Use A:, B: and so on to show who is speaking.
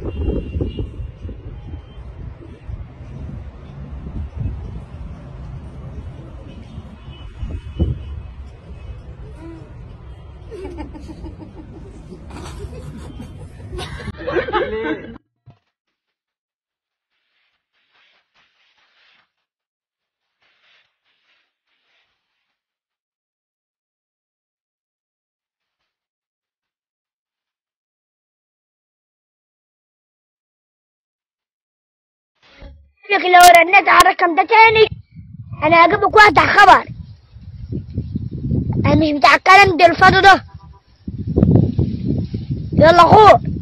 A: لك لو رنيت على الرقم ده تاني انا هجيبك واحد على خبر انا مش بتاع الكلام ده الفاضي ده يلا خور